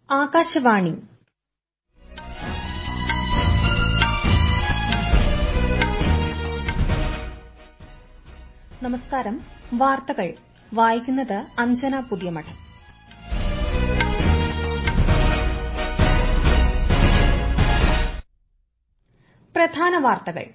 ആകാശവാണി നമസ്കാരം വാർത്തകൾ വായിക്കുന്നത് അഞ്ജന പുതിയമഠം പ്രധാന വാർത്തകൾ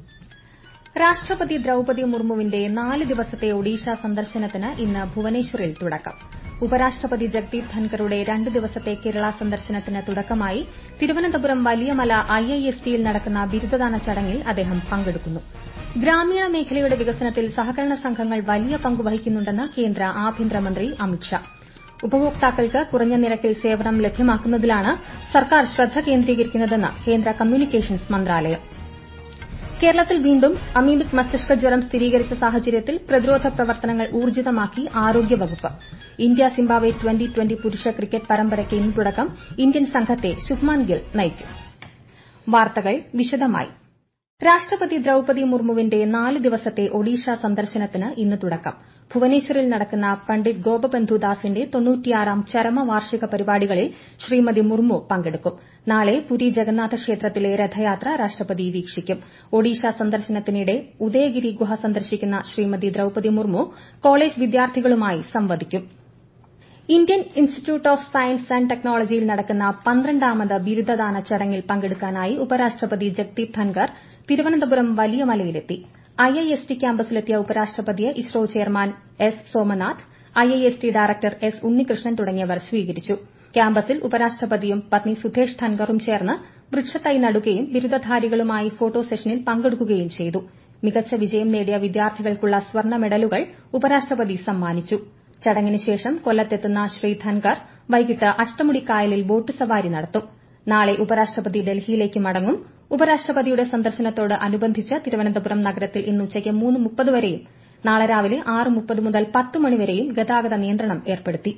രാഷ്ട്രപതി ദ്രൌപതി മുർമുവിന്റെ നാല് ദിവസത്തെ ഒഡീഷ സന്ദർശനത്തിന് ഇന്ന് ഭുവനേശ്വറിൽ തുടക്കം ഉപരാഷ്ട്രപതി ജഗ്ദീപ് ധൻകറുടെ രണ്ട് ദിവസത്തെ കേരള സന്ദർശനത്തിന് തുടക്കമായി തിരുവനന്തപുരം വലിയമല ഐഐഎസ്ടിയിൽ നടക്കുന്ന ബിരുദദാന ചടങ്ങിൽ അദ്ദേഹം പങ്കെടുക്കുന്നു ഗ്രാമീണ മേഖലയുടെ വികസനത്തിൽ സഹകരണ സംഘങ്ങൾ വലിയ പങ്ക് വഹിക്കുന്നുണ്ടെന്ന് കേന്ദ്ര ആഭ്യന്തരമന്ത്രി അമിത് ഷാ ഉപഭോക്താക്കൾക്ക് കുറഞ്ഞ നിരക്കിൽ സേവനം ലഭ്യമാക്കുന്നതിലാണ് സർക്കാർ ശ്രദ്ധ കേന്ദ്രീകരിക്കുന്നതെന്ന് കേന്ദ്ര കമ്മ്യൂണിക്കേഷൻസ് മന്ത്രാലയം കേരളത്തിൽ വീണ്ടും അമീബിക് മസ്തിഷ്ക ജ്വരം സ്ഥിരീകരിച്ച സാഹചര്യത്തിൽ പ്രതിരോധ പ്രവർത്തനങ്ങൾ ഊർജിതമാക്കി ആരോഗ്യവകുപ്പ് ഇന്ത്യ സിംബാബ്വെ ട്വന്റി ട്വന്റി പുരുഷ ക്രിക്കറ്റ് പരമ്പരയ്ക്ക് ഇന്ന് തുടക്കം ഇന്ത്യൻ സംഘത്തെ ശുഭ്മാൻ ഗിൽ നയിക്കും വാർത്തകൾ വിശദമായി രാഷ്ട്രപതി ദ്രൌപതി മുർമുവിന്റെ നാല് ദിവസത്തെ ഒഡീഷ സന്ദർശനത്തിന് ഇന്ന് തുടക്കം ഭുവനേശ്വറിൽ നടക്കുന്ന പണ്ഡിറ്റ് ഗോപബന്ധു ദാസിന്റെ തൊണ്ണൂറ്റിയാറാം ചരമവാർഷിക പരിപാടികളിൽ ശ്രീമതി മുർമു പങ്കെടുക്കും നാളെ പുരി ജഗന്നാഥ ക്ഷേത്രത്തിലെ രഥയാത്ര രാഷ്ട്രപതി വീക്ഷിക്കും ഒഡീഷ സന്ദർശനത്തിനിടെ ഉദയഗിരി ഗുഹ സന്ദർശിക്കുന്ന ശ്രീമതി ദ്രൌപതി മുർമു കോളേജ് വിദ്യാർത്ഥികളുമായി സംവദിക്കും Indian Institute of Science and ടെക്നോളജിയിൽ നടക്കുന്ന പന്ത്രണ്ടാമത് ബിരുദദാന ചടങ്ങിൽ പങ്കെടുക്കാനായി ഉപരാഷ്ട്രപതി ജഗ്ദീപ് ധൻകർ തിരുവനന്തപുരം വലിയമലയിലെത്തി ഐഐഎസ്ടി ക്യാമ്പസിലെത്തിയ ഉപരാഷ്ട്രപതിയെ ISRO chairman S Somanath IIST director S Unnikrishnan തുടങ്ങിയവർ സ്വീകരിച്ചു ക്യാമ്പസിൽ ഉപരാഷ്ട്രപതിയും പത്നി സുധേഷ് ധൻകറും ചേർന്ന് വൃക്ഷത്തൈ നടുകയും ബിരുദധാരികളുമായി ഫോട്ടോ സെഷനിൽ പങ്കെടുക്കുകയും ചെയ്തു മികച്ച വിജയം നേടിയ വിദ്യാർത്ഥികൾക്കുള്ള സ്വർണ്ണ മെഡലുകൾ ഉപരാഷ്ട്രപതി സമ്മാനിച്ചു ചടങ്ങിന് ശേഷം കൊല്ലത്തെത്തുന്ന ശ്രീ ധൻകർ വൈകിട്ട് അഷ്ടമുടിക്കായലിൽ ബോട്ട് സവാരി നടത്തും നാളെ ഉപരാഷ്ട്രപതി ഡൽഹിയിലേക്ക് മടങ്ങും ഉപരാഷ്ട്രപതിയുടെ സന്ദർശനത്തോട് അനുബന്ധിച്ച് തിരുവനന്തപുരം നഗരത്തിൽ ഇന്ന് ഉച്ചയ്ക്ക് മൂന്ന് മുപ്പത് വരെയും നാളെ രാവിലെ ആറ് മുപ്പത് മുതൽ പത്ത് മണിവരെയും ഗതാഗത നിയന്ത്രണം ഏർപ്പെടുത്തി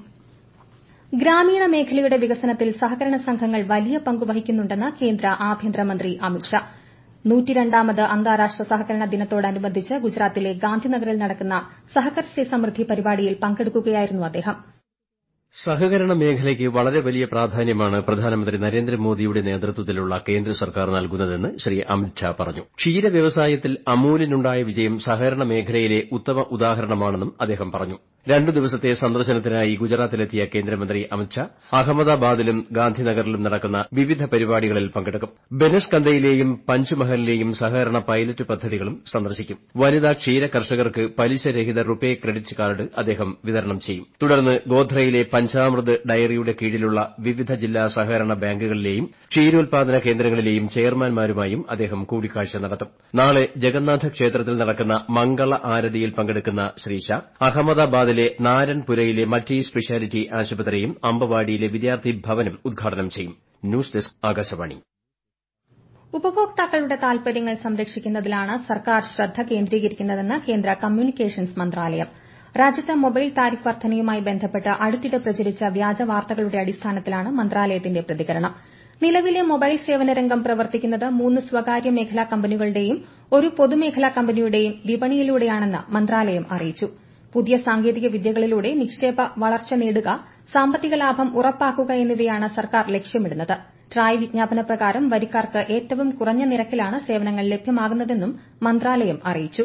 ഗ്രാമീണ മേഖലയുടെ വികസനത്തിൽ സഹകരണ സംഘങ്ങൾ വലിയ പങ്ക് വഹിക്കുന്നുണ്ടെന്ന് കേന്ദ്ര ആഭ്യന്തരമന്ത്രി അമിത് ഷാ നൂറ്റിരണ്ടാമത് അന്താരാഷ്ട്ര സഹകരണ ദിനത്തോടനുബന്ധിച്ച് ഗുജറാത്തിലെ ഗാന്ധിനഗറിൽ നടക്കുന്ന സഹകർ സേ സമൃദ്ധി പരിപാടിയിൽ പങ്കെടുക്കുകയായിരുന്നു അദ്ദേഹം സഹകരണ മേഖലയ്ക്ക് വളരെ വലിയ പ്രാധാന്യമാണ് പ്രധാനമന്ത്രി നരേന്ദ്രമോദിയുടെ നേതൃത്വത്തിലുള്ള കേന്ദ്ര സർക്കാർ നൽകുന്നതെന്ന് ശ്രീ അമിത് ഷാ പറഞ്ഞു ക്ഷീര വ്യവസായത്തിൽ അമൂലിനുണ്ടായ വിജയം സഹകരണ മേഖലയിലെ ഉത്തമ ഉദാഹരണമാണെന്നും അദ്ദേഹം പറഞ്ഞു രണ്ടു ദിവസത്തെ സന്ദർശനത്തിനായി ഗുജറാത്തിലെത്തിയ കേന്ദ്രമന്ത്രി അമിത് ഷാ അഹമ്മദാബാദിലും ഗാന്ധിനഗറിലും നടക്കുന്ന വിവിധ പരിപാടികളിൽ പങ്കെടുക്കും ബനസ്കന്തയിലെയും പഞ്ച്മഹലിലെയും സഹകരണ പൈലറ്റ് പദ്ധതികളും സന്ദർശിക്കും വനിതാ ക്ഷീര കർഷകർക്ക് പലിശരഹിത റുപേ ക്രെഡിറ്റ് കാർഡ് അദ്ദേഹം വിതരണം ചെയ്യും തുടർന്ന് ഗോധ്രയിലെ പഞ്ചാമൃത് ഡയറിയുടെ കീഴിലുള്ള വിവിധ ജില്ലാ സഹകരണ ബാങ്കുകളിലെയും ക്ഷീരോത്പാദന കേന്ദ്രങ്ങളിലെയും ചെയർമാൻമാരുമായും അദ്ദേഹം കൂടിക്കാഴ്ച നടത്തും നാളെ ജഗന്നാഥ ക്ഷേത്രത്തിൽ നടക്കുന്ന മംഗള ആരതിയിൽ പങ്കെടുക്കുന്ന ശ്രീ ഷാ അഹമ്മദാബാദിലെ നാരൻപുരയിലെ മൾട്ടി സ്പെഷ്യാലിറ്റി ആശുപത്രിയും അമ്പവാടിയിലെ വിദ്യാർത്ഥി ഭവനും ഉദ്ഘാടനം ചെയ്യും ന്യൂസ് ഡെസ്ക് ആകാശവാണി ഉപഭോക്താക്കളുടെ താൽപര്യങ്ങൾ സംരക്ഷിക്കുന്നതിലാണ് സർക്കാർ ശ്രദ്ധ കേന്ദ്രീകരിക്കുന്നതെന്ന് കേന്ദ്ര കമ്മ്യൂണിക്കേഷൻസ് മന്ത്രാലയം രാജ്യത്ത് മൊബൈൽ താരിഫ് വർധനയുമായി ബന്ധപ്പെട്ട് അടുത്തിടെ പ്രചരിച്ച വ്യാജ വാർത്തകളുടെ അടിസ്ഥാനത്തിലാണ് മന്ത്രാലയത്തിന്റെ പ്രതികരണം നിലവിലെ മൊബൈൽ സേവന രംഗം പ്രവർത്തിക്കുന്നത് മൂന്ന് സ്വകാര്യ മേഖലാ കമ്പനികളുടെയും ഒരു പൊതുമേഖലാ കമ്പനിയുടെയും വിപണിയിലൂടെയാണെന്ന് മന്ത്രാലയം അറിയിച്ചു പുതിയ സാങ്കേതിക വിദ്യകളിലൂടെ നിക്ഷേപ വളർച്ച നേടുക സാമ്പത്തിക ലാഭം ഉറപ്പാക്കുക എന്നിവയാണ് സർക്കാർ ലക്ഷ്യമിടുന്നത് ട്രായ് വിജ്ഞാപന പ്രകാരം വരിക്കാർക്ക് ഏറ്റവും കുറഞ്ഞ നിരക്കിലാണ് സേവനങ്ങൾ ലഭ്യമാകുന്നതെന്നും മന്ത്രാലയം അറിയിച്ചു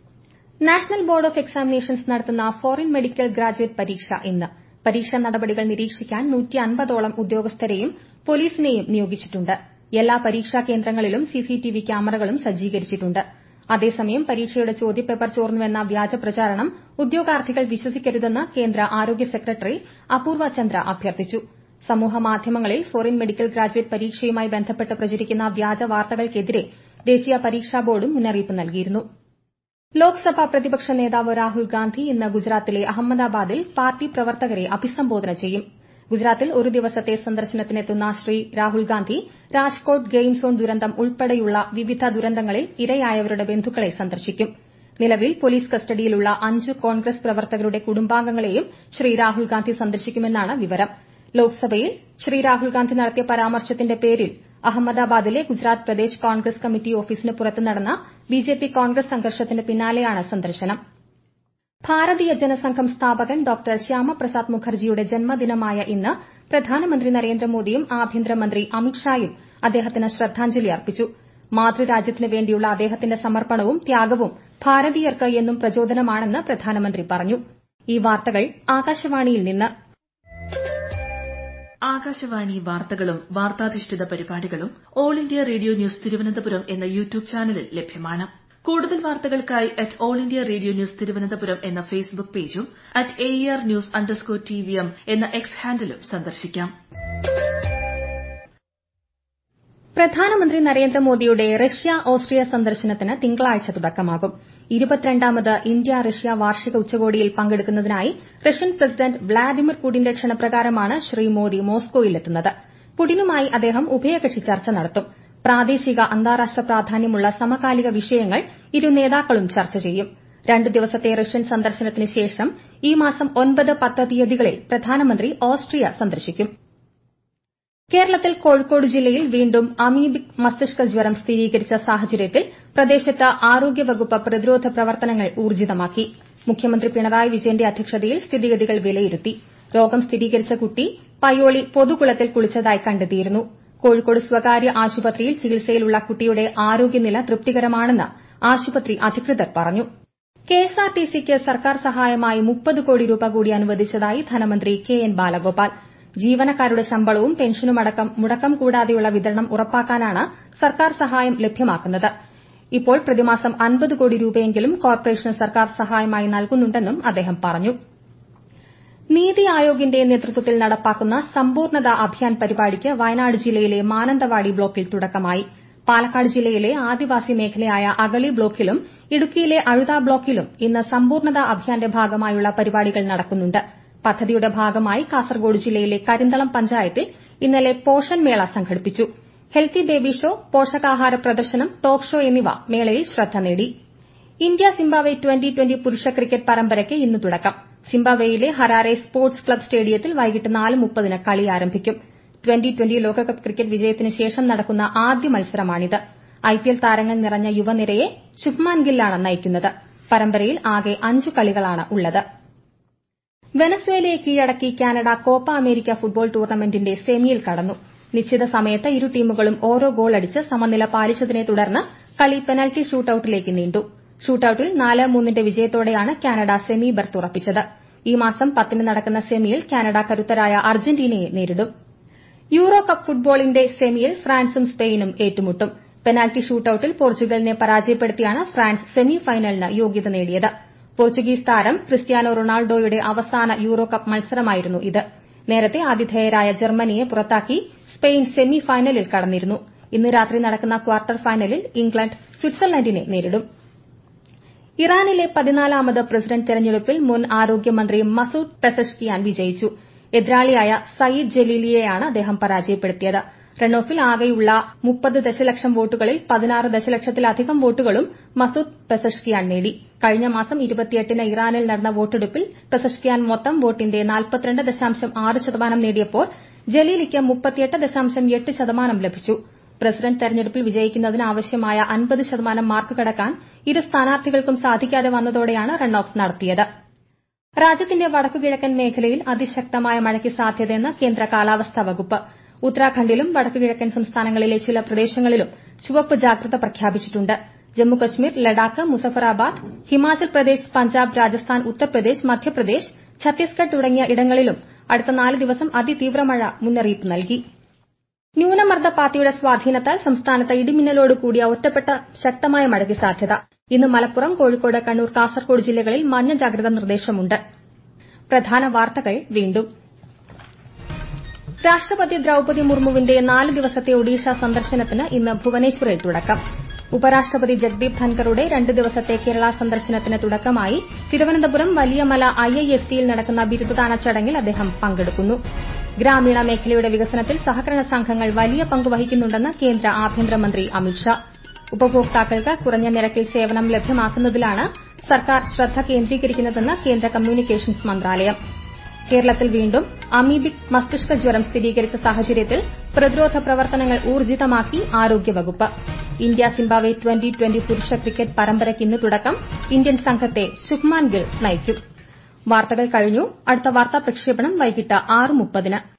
നാഷണൽ ബോർഡ് ഓഫ് എക്സാമിനേഷൻസ് നടത്തുന്ന ഫോറിൻ മെഡിക്കൽ ഗ്രാജുവേറ്റ് പരീക്ഷ ഇന്ന് പരീക്ഷാ നടപടികൾ നിരീക്ഷിക്കാൻ ഓളം ഉദ്യോഗസ്ഥരെയും പോലീസിനെയും നിയോഗിച്ചിട്ടുണ്ട് എല്ലാ പരീക്ഷാ കേന്ദ്രങ്ങളിലും സിസിടിവി ക്യാമറകളും സജ്ജീകരിച്ചിട്ടുണ്ട് അതേസമയം പരീക്ഷയുടെ ചോദ്യപേപ്പർ ചോർന്നുവെന്ന വ്യാജ പ്രചാരണം ഉദ്യോഗാർത്ഥികൾ വിശ്വസിക്കരുതെന്ന് കേന്ദ്ര ആരോഗ്യ സെക്രട്ടറി അപൂർവ ചന്ദ്ര അഭ്യർത്ഥിച്ചു സമൂഹമാധ്യമങ്ങളിൽ ഫോറിൻ മെഡിക്കൽ ഗ്രാജുവേറ്റ് പരീക്ഷയുമായി ബന്ധപ്പെട്ട് പ്രചരിക്കുന്ന വ്യാജ വാർത്തകൾക്കെതിരെ ദേശീയ പരീക്ഷാ ബോർഡും മുന്നറിയിപ്പ് നൽകിയിരുന്നു ലോക്സഭാ പ്രതിപക്ഷ നേതാവ് രാഹുൽ ഗാന്ധി ഇന്ന് ഗുജറാത്തിലെ അഹമ്മദാബാദിൽ പാർട്ടി പ്രവർത്തകരെ അഭിസംബോധന ചെയ്യും ഗുജറാത്തിൽ ഒരു ദിവസത്തെ സന്ദർശനത്തിനെത്തുന്ന ശ്രീ രാഹുൽ ഗാന്ധി രാജ്കോട്ട് ഗെയിം സോൺ ദുരന്തം ഉൾപ്പെടെയുള്ള വിവിധ ദുരന്തങ്ങളിൽ ഇരയായവരുടെ ബന്ധുക്കളെ സന്ദർശിക്കും നിലവിൽ പോലീസ് കസ്റ്റഡിയിലുള്ള അഞ്ച് കോൺഗ്രസ് പ്രവർത്തകരുടെ കുടുംബാംഗങ്ങളെയും ശ്രീ രാഹുൽ ഗാന്ധി സന്ദർശിക്കുമെന്നാണ് വിവരം ലോക്സഭയിൽ ശ്രീ രാഹുൽ ഗാന്ധി നടത്തിയ പരാമർശത്തിന്റെ പേരിൽ അഹമ്മദാബാദിലെ ഗുജറാത്ത് പ്രദേശ് കോൺഗ്രസ് കമ്മിറ്റി ഓഫീസിന് പുറത്ത് നടന്ന ബിജെപി കോൺഗ്രസ് സംഘർഷത്തിന് പിന്നാലെയാണ് സന്ദർശനം ഭാരതീയ ജനസംഘം സ്ഥാപകൻ ഡോക്ടർ ശ്യാമപ്രസാദ് മുഖർജിയുടെ ജന്മദിനമായ ഇന്ന് പ്രധാനമന്ത്രി നരേന്ദ്രമോദിയും ആഭ്യന്തരമന്ത്രി അമിത്ഷായും അദ്ദേഹത്തിന് ശ്രദ്ധാഞ്ജലി അർപ്പിച്ചു മാതൃരാജ്യത്തിന് വേണ്ടിയുള്ള അദ്ദേഹത്തിന്റെ സമർപ്പണവും ത്യാഗവും ഭാരതീയർക്ക് എന്നും പ്രചോദനമാണെന്ന് പ്രധാനമന്ത്രി പറഞ്ഞു ഈ വാർത്തകൾ ആകാശവാണിയിൽ നിന്ന് ആകാശവാണി വാർത്തകളും വാർത്താധിഷ്ഠിത പരിപാടികളും All India Radio News Thiruvananthapuram എന്ന യൂട്യൂബ് ചാനലിൽ ലഭ്യമാണ് കൂടുതൽ വാർത്തകൾക്കായി at All India Radio News Thiruvananthapuram എന്ന ഫേസ്ബുക്ക് പേജും at A R news underscore T V M എന്ന എക്സ് ഹാൻഡിലും സന്ദർശിക്കാം പ്രധാനമന്ത്രി നരേന്ദ്രമോദിയുടെ റഷ്യ ഓസ്ട്രിയ സന്ദർശനത്തിന് തിങ്കളാഴ്ച തുടക്കമാകും ഇരുപത്തിരണ്ടാമത് ഇന്ത്യ റഷ്യ വാർഷിക ഉച്ചകോടിയിൽ പങ്കെടുക്കുന്നതിനായി റഷ്യൻ പ്രസിഡന്റ് വ്ളാഡിമിർ പുടിന്റെ ക്ഷണപ്രകാരമാണ് ശ്രീ മോദി മോസ്കോയിലെത്തുന്നത് പുടിനുമായി അദ്ദേഹം ഉഭയകക്ഷി ചർച്ച നടത്തും പ്രാദേശിക അന്താരാഷ്ട്ര പ്രാധാന്യമുള്ള സമകാലിക വിഷയങ്ങൾ ഇരു നേതാക്കളും ചർച്ച ചെയ്യും രണ്ട് ദിവസത്തെ റഷ്യൻ സന്ദർശനത്തിന് ശേഷം ഈ മാസം ഒൻപത് പത്ത് തീയതികളിൽ പ്രധാനമന്ത്രി ഓസ്ട്രിയ സന്ദർശിക്കും കേരളത്തിൽ കോഴിക്കോട് ജില്ലയിൽ വീണ്ടും അമീബിക് മസ്തിഷ്ക ജ്വരം സ്ഥിരീകരിച്ച സാഹചര്യത്തിൽ പ്രദേശത്ത് ആരോഗ്യവകുപ്പ് പ്രതിരോധ പ്രവർത്തനങ്ങൾ ഊർജിതമാക്കി മുഖ്യമന്ത്രി പിണറായി വിജയന്റെ അധ്യക്ഷതയിൽ സ്ഥിതിഗതികൾ വിലയിരുത്തി രോഗം സ്ഥിരീകരിച്ച കുട്ടി പയ്യോളി പൊതുകുളത്തിൽ കുളിച്ചതായി കണ്ടെത്തിയിരുന്നു കോഴിക്കോട് സ്വകാര്യ ആശുപത്രിയിൽ ചികിത്സയിലുള്ള കുട്ടിയുടെ ആരോഗ്യനില തൃപ്തികരമാണെന്ന് ആശുപത്രി അധികൃതർ പറഞ്ഞു കെഎസ്ആർടിസിക്ക് സർക്കാർ സഹായമായി മുപ്പത് കോടി രൂപ കൂടി അനുവദിച്ചതായി ധനമന്ത്രി കെ എൻ ബാലഗോപാൽ ജീവനക്കാരുടെ ശമ്പളവും പെൻഷനുമടക്കം മുടക്കം കൂടാതെയുള്ള വിതരണം ഉറപ്പാക്കാനാണ് സർക്കാർ സഹായം ലഭ്യമാക്കുന്നത് ഇപ്പോൾ പ്രതിമാസം അൻപത് കോടി രൂപയെങ്കിലും കോർപ്പറേഷന് സർക്കാർ സഹായമായി നൽകുന്നുണ്ടെന്നും അദ്ദേഹം പറഞ്ഞു നീതി ആയോഗിന്റെ നേതൃത്വത്തിൽ നടപ്പാക്കുന്ന സമ്പൂർണ്ണത അഭിയാൻ പരിപാടിക്ക് വയനാട് ജില്ലയിലെ മാനന്തവാടി ബ്ലോക്കിൽ തുടക്കമായി പാലക്കാട് ജില്ലയിലെ ആദിവാസി മേഖലയായ അഗളി ബ്ലോക്കിലും ഇടുക്കിയിലെ അഴുത ബ്ലോക്കിലും ഇന്ന് സമ്പൂർണ്ണത അഭിയാന്റെ ഭാഗമായുള്ള പരിപാടികൾ നടക്കുന്നുണ്ട് പദ്ധതിയുടെ ഭാഗമായി കാസർഗോഡ് ജില്ലയിലെ കരിന്തളം പഞ്ചായത്തിൽ ഇന്നലെ പോഷൺ മേള സംഘടിപ്പിച്ചു ഹെൽത്തി ബേബി ഷോ പോഷകാഹാര പ്രദർശനം ടോക്ക് ഷോ എന്നിവ മേളയിൽ ശ്രദ്ധ നേടി ഇന്ത്യ സിംബാബ്വെ ട്വന്റി ട്വന്റി പുരുഷ ക്രിക്കറ്റ് പരമ്പരയ്ക്ക് ഇന്ന് തുടക്കം സിംബാബ്വെയിലെ ഹരാരെ സ്പോർട്സ് ക്ലബ് സ്റ്റേഡിയത്തിൽ വൈകിട്ട് നാല് മുപ്പതിന് കളി ആരംഭിക്കും ട്വന്റി ട്വന്റി ലോകകപ്പ് ക്രിക്കറ്റ് വിജയത്തിന് ശേഷം നടക്കുന്ന ആദ്യ മത്സരമാണിത് ഐപിഎൽ താരങ്ങൾ നിറഞ്ഞ യുവനിരയെ ശുഭ്മാൻ ഗില്ലാണ് നയിക്കുന്നത് പരമ്പരയിൽ ആകെ അഞ്ച് കളികളാണ് ഉള്ളത് വെനസ്വേലയെ കീഴടക്കി കാനഡ കോപ്പ അമേരിക്ക ഫുട്ബോൾ ടൂർണമെന്റിന്റെ സെമിയിൽ കടന്നു നിശ്ചിത സമയത്ത് ഇരു ടീമുകളും ഓരോ ഗോൾ അടിച്ച് സമനില പാലിച്ചതിനെ തുടർന്ന് കളി പെനൽറ്റി ഷൂട്ടൌട്ടിലേക്ക് നീണ്ടു ഷൂട്ടൌട്ടിൽ നാല് മൂന്നിന്റെ വിജയത്തോടെയാണ് കാനഡ സെമി ബർത്ത് ഉറപ്പിച്ചത് ഈ മാസം പത്തിന് നടക്കുന്ന സെമിയിൽ കാനഡ കരുത്തരായ അർജന്റീനയെ നേരിടും യൂറോ കപ്പ് ഫുട്ബോളിന്റെ സെമിയിൽ ഫ്രാൻസും സ്പെയിനും ഏറ്റുമുട്ടും പെനാൽറ്റി ഷൂട്ടൌട്ടിൽ പോർച്ചുഗലിനെ പരാജയപ്പെടുത്തിയാണ് ഫ്രാൻസ് സെമി ഫൈനലിന് യോഗ്യത നേടിയത് പോർച്ചുഗീസ് താരം ക്രിസ്ത്യാനോ റൊണാൾഡോയുടെ അവസാന യൂറോ കപ്പ് മത്സരമായിരുന്നു ഇത് നേരത്തെ ആതിഥേയരായ ജർമ്മനിയെ പുറത്താക്കി സ്പെയിൻ സെമി ഫൈനലിൽ കടന്നിരുന്നു ഇന്ന് രാത്രി നടക്കുന്ന ക്വാർട്ടർ ഫൈനലിൽ ഇംഗ്ലണ്ട് സ്വിറ്റ്സർലൻഡിനെ നേരിടും ഇറാനിലെ പതിനാലാമത് പ്രസിഡന്റ് തെരഞ്ഞെടുപ്പിൽ മുൻ ആരോഗ്യമന്ത്രി മസൂദ് പെസഷ്കിയാൻ വിജയിച്ചു എതിരാളിയായ സയീദ് ജലീലിയെയാണ് അദ്ദേഹം പരാജയപ്പെടുത്തിയത് റൺ ഓഫിൽ ആകെയുള്ള മുപ്പത് ദശലക്ഷം വോട്ടുകളിൽ പതിനാറ് ദശലക്ഷത്തിലധികം വോട്ടുകളും മസൂദ് പെസഷ്കിയാൻ നേടി കഴിഞ്ഞ മാസം ഇരുപത്തിയെട്ടിന് ഇറാനിൽ നടന്ന വോട്ടെടുപ്പിൽ പെസഷ്കിയാൻ മൊത്തം വോട്ടിന്റെ നാൽപ്പത്തിരണ്ട് ദശാംശം ആറ് ശതമാനം നേടിയപ്പോൾ ജലീലിക്ക് മുപ്പത്തിയെട്ട് ദശാംശം എട്ട് ശതമാനം ലഭിച്ചു പ്രസിഡന്റ് തെരഞ്ഞെടുപ്പിൽ വിജയിക്കുന്നതിന് ആവശ്യമായ അൻപത് ശതമാനം മാർക്ക് കടക്കാൻ ഇരു സ്ഥാനാർത്ഥികൾക്കും സാധിക്കാതെ വന്നതോടെയാണ് റൺ ഓഫ് നടത്തിയത് രാജ്യത്തിന്റെ വടക്കുകിഴക്കൻ മേഖലയിൽ അതിശക്തമായ മഴയ്ക്ക് സാധ്യതയെന്ന് കേന്ദ്ര കാലാവസ്ഥാ വകുപ്പ് ഉത്തരാഖണ്ഡിലും വടക്കുകിഴക്കൻ സംസ്ഥാനങ്ങളിലെ ചില പ്രദേശങ്ങളിലും ചുവപ്പ് ജാഗ്രത പ്രഖ്യാപിച്ചിട്ടുണ്ട് ജമ്മുകശ്മീർ ലഡാക്ക് മുസഫറാബാദ് ഹിമാചൽ പ്രദേശ് പഞ്ചാബ് രാജസ്ഥാൻ ഉത്തർപ്രദേശ് മധ്യപ്രദേശ് ഛത്തീസ്ഗഡ് തുടങ്ങിയ ഇടങ്ങളിലും അടുത്ത നാല് ദിവസം അതിതീവ്ര മഴ മുന്നറിയിപ്പ് നൽകി ന്യൂനമർദ്ദ പാത്തിയുടെ സ്വാധീനത്താൽ സംസ്ഥാനത്ത് ഇടിമിന്നലോട് കൂടിയ ഒറ്റപ്പെട്ട ശക്തമായ മഴയ്ക്ക് സാധ്യത ഇന്ന് മലപ്പുറം കോഴിക്കോട് കണ്ണൂർ കാസർകോട് ജില്ലകളിൽ മഞ്ഞ ജാഗ്രതാ നിർദ്ദേശമുണ്ട് പ്രധാന വാർത്തകൾ വീണ്ടും രാഷ്ട്രപതി ദ്രൌപതി മുർമുവിന്റെ നാല് ദിവസത്തെ ഒഡീഷ സന്ദർശനത്തിന് ഇന്ന് ഭുവനേശ്വറിൽ തുടക്കം ഉപരാഷ്ട്രപതി ജഗ്ദീപ് ധൻകറുടെ രണ്ട് ദിവസത്തെ കേരള സന്ദർശനത്തിന് തുടക്കമായി തിരുവനന്തപുരം വലിയമല ഐഐഎസ്ടിയിൽ നടക്കുന്ന ബിരുദദാന ചടങ്ങിൽ അദ്ദേഹം പങ്കെടുക്കുന്നു ഗ്രാമീണ മേഖലയുടെ വികസനത്തിൽ സഹകരണ സംഘങ്ങൾ വലിയ പങ്ക് വഹിക്കുന്നുണ്ടെന്ന് കേന്ദ്ര ആഭ്യന്തരമന്ത്രി അമിത്ഷാ ഉപഭോക്താക്കൾക്ക് കുറഞ്ഞ നിരക്കിൽ സേവനം ലഭ്യമാക്കുന്നതിലാണ് സർക്കാർ ശ്രദ്ധ കേന്ദ്രീകരിക്കുന്നതെന്ന് കേന്ദ്ര കമ്മ്യൂണിക്കേഷൻസ് മന്ത്രാലയം കേരളത്തിൽ വീണ്ടും അമീബിക് മസ്തിഷ്ക ജ്വരം സ്ഥിരീകരിച്ച സാഹചര്യത്തിൽ പ്രതിരോധ പ്രവർത്തനങ്ങൾ ഊർജിതമാക്കി ആരോഗ്യവകുപ്പ് ഇന്ത്യ സിംബാബ്വെ ട്വന്റി ട്വന്റി പുരുഷ ക്രിക്കറ്റ് പരമ്പരയ്ക്ക് ഇന്ന് തുടക്കം ഇന്ത്യൻ സംഘത്തെ ശുഭ്മാൻ ഗിൽ നയിക്കും വാർത്തകൾ കഴിഞ്ഞു അടുത്ത വാർത്താ പ്രക്ഷേപണം വൈകിട്ട് ആറ് മുപ്പതിന്